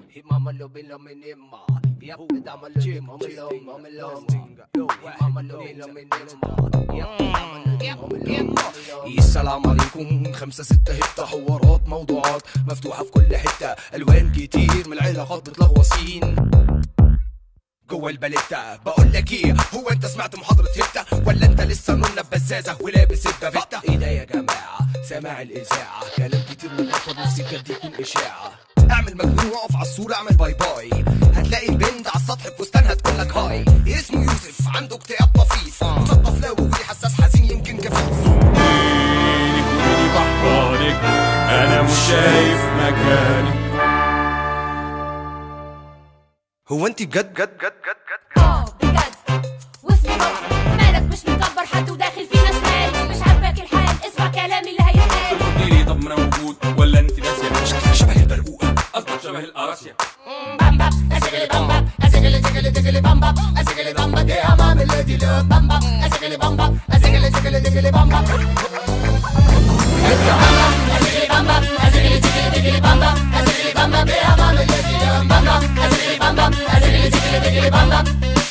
Mama lo be lo me nema. Yep, dama lo di mama lo mama lo. Mama lo be lo me nema. Yep, dama lo di mama lo mama lo. السلام عليكم خمسة ستة هتة حوارات موضوعات مفتوحة في كل حتة ألوان كتير من العلاقات بتلغوصين جوه الباليتا بقول لك ايه هو انت سمعت محاضرة هبتة ولا انت لسه نونة بزازة ولابس البافيتا ايه ده يا جماعة سامع الإذاعة كلام كتير من الأطفال نفسي بجد يكون إشاعة اعمل مجنون واقف على الصورة اعمل باي باي هتلاقي البنت على السطح بفستانها تقول لك هاي اسمه يوسف عنده اكتئاب طفيف مثقف لا وولي حساس حزين يمكن كفيف كوني بحضانك انا مش شايف مكانك هو انت بجد بجد بجد بجد اه بجد واسمي بابا مالك مش مكبر حد وداخل فينا شمال مش عاجبك الحال اسمع كلامي اللي هيتقال قلت لي طب ما انا موجود ولا انت ناسيه شكلك شبه البرقوقة قصدك شبه القراصيه بامبا ازغلي بامبا ازغلي تغلي تغلي بامبا ازغلي بامبا دي امام الذي له بامبا ازغلي بامبا ازغلي تغلي تغلي بامبا ازغلي بامبا ازغلي تغلي تغلي بامبا ازغلي بامبا دي امام الذي له بامبا ازغلي بامبا ازغلي تغلي تغلي بامبا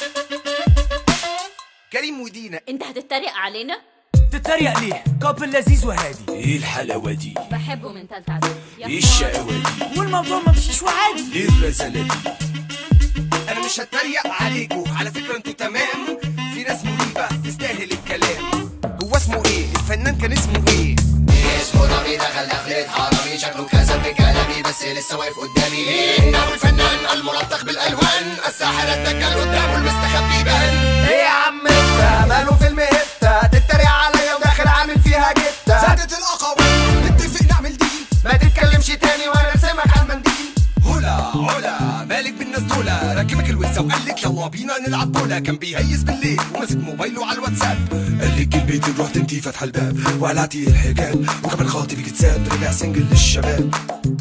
كريم ودينا انت هتتريق علينا تتريق ليه؟ كابل لذيذ وهادي ايه الحلاوة دي بحبه من تالتة اعدادي يا ايه حمار. الشقاوة دي والموضوع ما مشيش وعادي ايه الرزالة دي انا مش هتريق عليكم على فكرة انتوا تمام في ناس مريبة تستاهل الكلام هو اسمه ايه الفنان كان اسمه ايه اسمه رامي دخل دخلة حرامي شكله كسب بكلامي بس لسه واقف قدامي انه الفنان الملطخ بالالوان الساحر الدجال قدامه المستخبي يبان ايه يا عم انت ماله فيلم هتة تتريق عليا وداخل عامل فيها جتة سادة الاقاويل نتفق نعمل دي ما تتكلمش تاني وانا ارسمك على المنديل هلا هلا مالك بالناس دولة راكبك الوسة وقال لك يلا بينا نلعب بولا كان بيهيس بالليل وماسك موبايله على الواتساب قال لك البيت رحت انتي فاتحة الباب وقلعتي الحجاب وكمان خاطبك اتساب رجع سنجل للشباب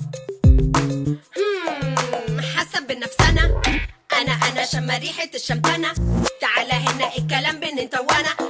مم، حسب بالنفسنا انا انا شم ريحه الشمتانه تعالى هنا الكلام بين انت وانا